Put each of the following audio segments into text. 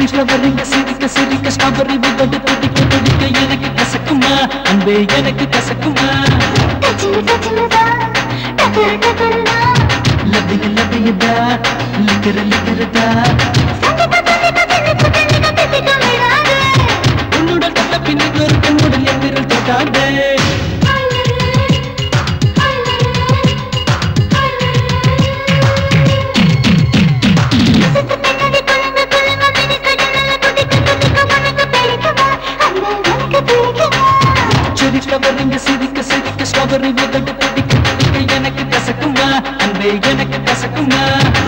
செடி ஃப்ளவர் இங்க சிரிக்க சிரிக்க ஸ்ட்ராபெரி விதடு துடிக்க துடிக்க எனக்கு கசக்குமா அன்பே எனக்கு கசக்குமா லபிய லபியதா லிக்கர லிக்கரதா உன்னுடன் தொட்ட பின் இன்னொரு பெண்ணுடன் என் விரல் தொட்டாதே செடி ஃப்ளவர் இங்க சிரிக்க சிரிக்க ஸ்ட்ராபெரி விதடு துடிக்க துடிக்க எனக்கு கசக்குமா அன்பே எனக்கு கசக்குமா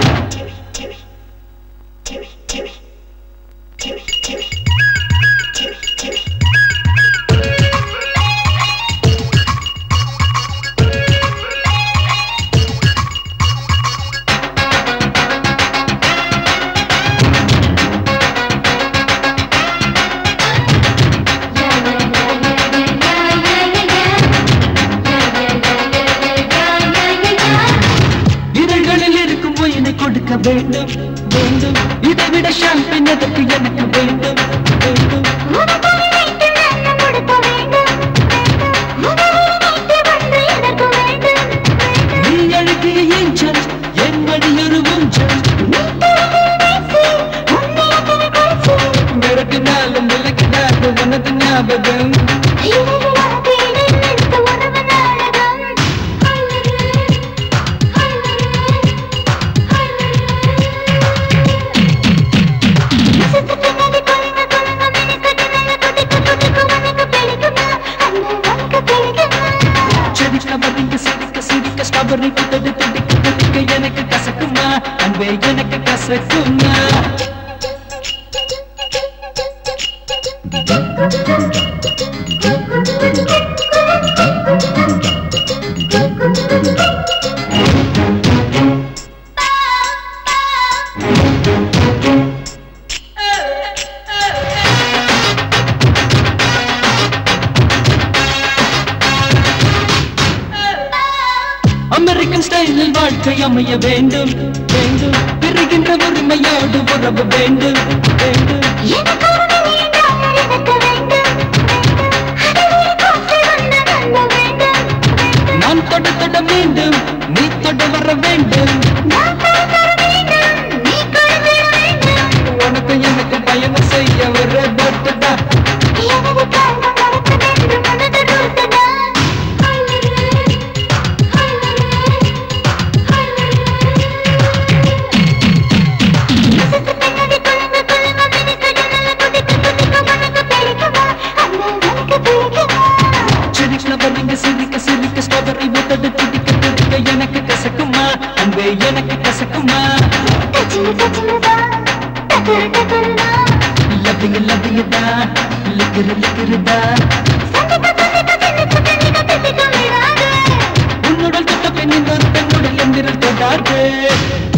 இதழ்களில் இருக்கும் பொயினை கொடுக்க வேண்டும் வேண்டும் இதை விட ஷாம்பின் எதற்கு எனக்கு வேண்டும் வேண்டும் நீ அழகிய ஏஞ்சல் என் மடியொரு ஊஞ்சல் மிரட்டினாலும் விலக்கினாலும் உனது ஞாபகம் செடி ஃப்ளவர் இங்க சிரிக்க சிரிக்க ஸ்ட்ராபெரி விதடு துடிக்க துடிக்க எனக்கு கசக்குமா அன்பே எனக்கு கசக்குமா அமெரிக்கன் ஸ்டைலில் வாழ்க்கை அமைய வேண்டும் வேண்டும் பிரிகின்ற உரிமையோடு உறவு வேண்டும் வேண்டும் நான் தொட தொட வேண்டும் நீ தொட வர வேண்டும் உனக்கு எனக்கு பயணம் செய்ய ஒரு பட்டுதா செடி ஃப்ளவர் இங்க சிரிக்க சிரிக்க ஸ்ட்ராபெரி விதடு துடிக்க துடிக்க எனக்கு கசக்குமா அன்பே எனக்கு கசக்குமா லபிய லபியதா லிக்கிற லிக்கிறதா உன்னுடன் தொட்ட பெண் இன்னொரு பெண்ணுடன் எந்திரல் தொடாது